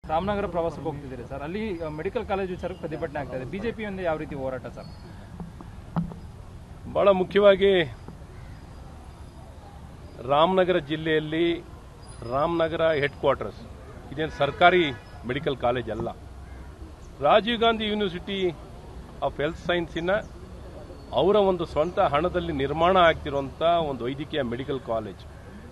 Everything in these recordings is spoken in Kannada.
ರಾಮನಗರ ಪ್ರವಾಸಕ್ಕೆ ಹೋಗ್ತಿದ್ದೀರಿ ಸರ್ ಅಲ್ಲಿ ಮೆಡಿಕಲ್ ಕಾಲೇಜ್ ವಿಚಾರಕ್ಕೆ ಪ್ರತಿಭಟನೆ ಆಗ್ತಾ ಇದೆ ಬಿಜೆಪಿಯಿಂದ ಯಾವ ರೀತಿ ಹೋರಾಟ ಸರ್ ಬಹಳ ಮುಖ್ಯವಾಗಿ ರಾಮನಗರ ಜಿಲ್ಲೆಯಲ್ಲಿ ರಾಮನಗರ ಹೆಡ್ ಕ್ವಾರ್ಟರ್ಸ್ ಇದೇನು ಸರ್ಕಾರಿ ಮೆಡಿಕಲ್ ಕಾಲೇಜ್ ಅಲ್ಲ Rajiv Gandhi university of health ಸೈನ್ಸಿನ ಅವರ ಒಂದು ಸ್ವಂತ ಹಣದಲ್ಲಿ ನಿರ್ಮಾಣ ಆಗ್ತಿರುವಂಥ ಒಂದು ವೈದ್ಯಕೀಯ ಮೆಡಿಕಲ್ ಕಾಲೇಜ್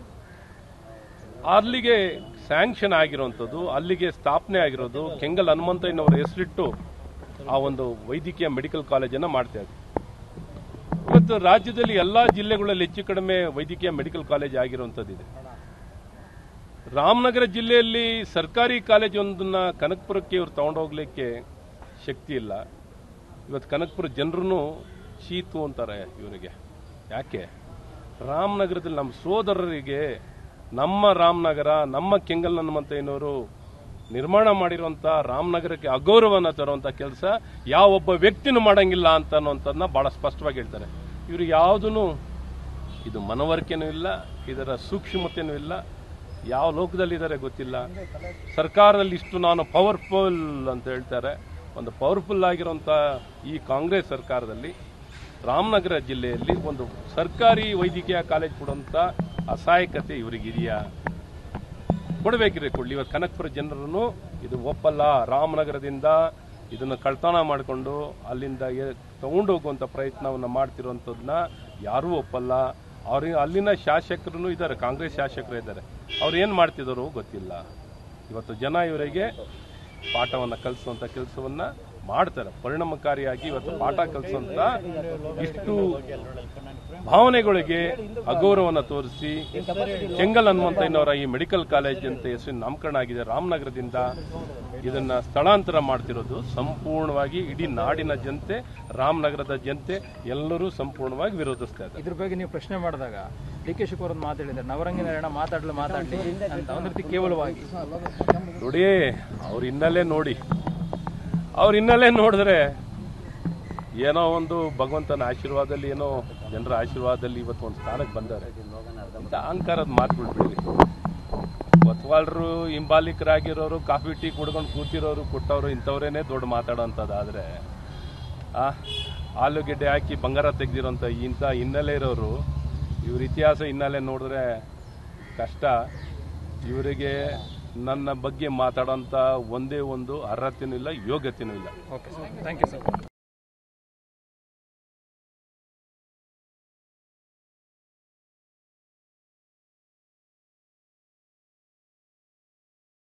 ಅಲ್ಲಿಗೆ ಸ್ಯಾಂಕ್ಷನ್ ಆಗಿರುವಂಥದ್ದು ಅಲ್ಲಿಗೆ ಸ್ಥಾಪನೆ ಆಗಿರೋದು ಕೆಂಗಲ್ ಹನುಮಂತಯ್ಯನವರ ಹೆಸರಿಟ್ಟು ಆ ಒಂದು ವೈದ್ಯಕೀಯ ಮೆಡಿಕಲ್ ಕಾಲೇಜನ್ನು ಮಾಡ್ತಾ ಇದ್ದಾರೆ ಇವತ್ತು ರಾಜ್ಯದಲ್ಲಿ ಎಲ್ಲಾ ಜಿಲ್ಲೆಗಳಲ್ಲಿ ಹೆಚ್ಚು ಕಡಿಮೆ ವೈದ್ಯಕೀಯ ಮೆಡಿಕಲ್ ಕಾಲೇಜ್ ಆಗಿರುವಂತದ್ದಿದೆ ರಾಮನಗರ ಜಿಲ್ಲೆಯಲ್ಲಿ ಸರ್ಕಾರಿ ಕಾಲೇಜ್ ಒಂದನ್ನ ಕನಕಪುರಕ್ಕೆ ಇವ್ರು ತಗೊಂಡೋಗ್ಲಿಕ್ಕೆ ಶಕ್ತಿ ಇಲ್ಲ ಇವತ್ತು ಕನಕಪುರ ಜನರು ಶೀತು ಅಂತಾರೆ ಇವರಿಗೆ ಯಾಕೆ ರಾಮನಗರದಲ್ಲಿ ನಮ್ಮ ಸೋದರರಿಗೆ ನಮ್ಮ ರಾಮನಗರ ನಮ್ಮ ಕೆಂಗಲ್ ಹನುಮಂತಯ್ಯನವರು ನಿರ್ಮಾಣ ಮಾಡಿರುವಂತ ರಾಮನಗರಕ್ಕೆ ಅಗೌರವನ ತರುವಂತ ಕೆಲಸ ಯಾವೊಬ್ಬ ವ್ಯಕ್ತಿನೂ ಮಾಡಂಗಿಲ್ಲ ಅಂತ ಅನ್ನೋಂಥದ್ದನ್ನ ಬಹಳ ಸ್ಪಷ್ಟವಾಗಿ ಹೇಳ್ತಾರೆ ಇವರು ಯಾವುದೂ ಇದು ಮನವರಿಕೆನೂ ಇಲ್ಲ ಇದರ ಸೂಕ್ಷ್ಮತೆನೂ ಇಲ್ಲ ಯಾವ ಲೋಕದಲ್ಲಿದ್ದಾರೆ ಗೊತ್ತಿಲ್ಲ ಸರ್ಕಾರದಲ್ಲಿ ಇಷ್ಟು ನಾನು ಪವರ್ಫುಲ್ ಅಂತ ಹೇಳ್ತಾರೆ ಒಂದು ಪವರ್ಫುಲ್ ಆಗಿರುವಂಥ ಈ ಕಾಂಗ್ರೆಸ್ ಸರ್ಕಾರದಲ್ಲಿ ರಾಮನಗರ ಜಿಲ್ಲೆಯಲ್ಲಿ ಒಂದು ಸರ್ಕಾರಿ ವೈದ್ಯಕೀಯ ಕಾಲೇಜ್ ಕೊಡುವಂಥ ಅಸಹಾಯಕತೆ ಇವರಿಗಿದೆಯಾ ಕೊಡಬೇಕಿರಿ ಕೊಡ್ಲಿ ಇವತ್ತು ಕನಕಪುರ ಜನರನ್ನು ಇದು ಒಪ್ಪಲ್ಲ ರಾಮನಗರದಿಂದ ಇದನ್ನು ಕಳ್ತನ ಮಾಡಿಕೊಂಡು ಅಲ್ಲಿಂದ ಎ- ತಗೊಂಡು ಹೋಗುವಂಥ ಪ್ರಯತ್ನವನ್ನು ಮಾಡ್ತಿರುವಂಥದ್ದನ್ನ ಯಾರೂ ಒಪ್ಪಲ್ಲ ಅವ್ರಿಗೆ ಅಲ್ಲಿನ ಶಾಸಕರು ಇದ್ದಾರೆ ಕಾಂಗ್ರೆಸ್ ಶಾಸಕರು ಇದ್ದಾರೆ ಅವ್ರು ಏನು ಮಾಡ್ತಿದ್ದಾರೋ ಗೊತ್ತಿಲ್ಲ ಇವತ್ತು ಜನ ಇವರಿಗೆ ಪಾಠವನ್ನು ಕಲಿಸುವಂಥ ಕೆಲಸವನ್ನ ಮಾಡ್ತಾರೆ ಪರಿಣಾಮಕಾರಿಯಾಗಿ ಇವತ್ತು ಪಾಠ ಕಲಿಸುವಂತ ಇಷ್ಟು ಭಾವನೆಗಳಿಗೆ ಅಗೌರವವನ್ನು ತೋರಿಸಿ ಕೆಂಗಲ್ ಹನುಮಂತಯ್ಯನವರ ಈ ಮೆಡಿಕಲ್ ಕಾಲೇಜ್ ಅಂತ ಹೆಸರು ನಾಮಕರಣ ಆಗಿದೆ ರಾಮನಗರದಿಂದ ಇದನ್ನ ಸ್ಥಳಾಂತರ ಮಾಡ್ತಿರೋದು ಸಂಪೂರ್ಣವಾಗಿ ಇಡೀ ನಾಡಿನ ಜನತೆ ರಾಮನಗರದ ಜನತೆ ಎಲ್ಲರೂ ಸಂಪೂರ್ಣವಾಗಿ ವಿರೋಧಿಸ್ತಾ ಇದ್ದಾರೆ ಇದ್ರ ಬಗ್ಗೆ ನೀವು ಪ್ರಶ್ನೆ ಮಾಡಿದಾಗ ಡಿ ಕೆ ಶಿವಕುಮಾರ್ ಒಂದು ಮಾತು ಹೇಳಿದ್ದಾರೆ ನವರಂಗಿ ನಾರಾಯಣ ಮಾತಾಡ್ಲಿ ಮಾತಾಡ್ಲಿ ಅಂತ ಒಂದ್ ರೀತಿ ಕೇವಲವಾಗಿ ನೋಡಿ ಅವ್ರ ಹಿನ್ನೆಲೆ ನೋಡಿ ಅವ್ರ ಹಿನ್ನೆಲೆ ನೋಡಿದ್ರೆ ಏನೋ ಒಂದು ಭಗವಂತನ ಆಶೀರ್ವಾದದಲ್ಲಿ ಏನೋ ಜನರ ಆಶೀರ್ವಾದದಲ್ಲಿ ಇವತ್ತು ಒಂದು ಸ್ಥಾನಕ್ಕೆ ಬಂದ್ದಾರೆ ಅಂತ ಅಹಂಕಾರದ ಮಾತುಗಳು ಬಿಡಿ ಕೊತ್ವಾಲ್ರು ಹಿಂಬಾಲಿಕರಾಗಿರೋರು ಕಾಫಿ ಟೀ ಕುಡ್ಕೊಂಡು ಕೂತಿರೋರು ಕೊಟ್ಟವರು ಇಂಥವ್ರೇನೆ ದೊಡ್ಡ ಮಾತಾಡೋಂಥದ್ದಾದ್ರೆ ಆ ಆಲೂಗೆಡ್ಡೆ ಹಾಕಿ ಬಂಗಾರ ತೆಗ್ದಿರೋಂಥ ಇಂಥ ಹಿನ್ನೆಲೆ ಇರೋರು ಇವ್ರ ಇತಿಹಾಸ ಹಿನ್ನೆಲೆ ನೋಡಿದ್ರೆ ಕಷ್ಟ ಇವರಿಗೆ ನನ್ನ ಬಗ್ಗೆ ಮಾತಾಡೋಂಥ ಒಂದೇ ಒಂದು ಅರ್ಹತೆನೂ ಇಲ್ಲ ಯೋಗ್ಯತೆನೂ ಇಲ್ಲ okay sir thank you sir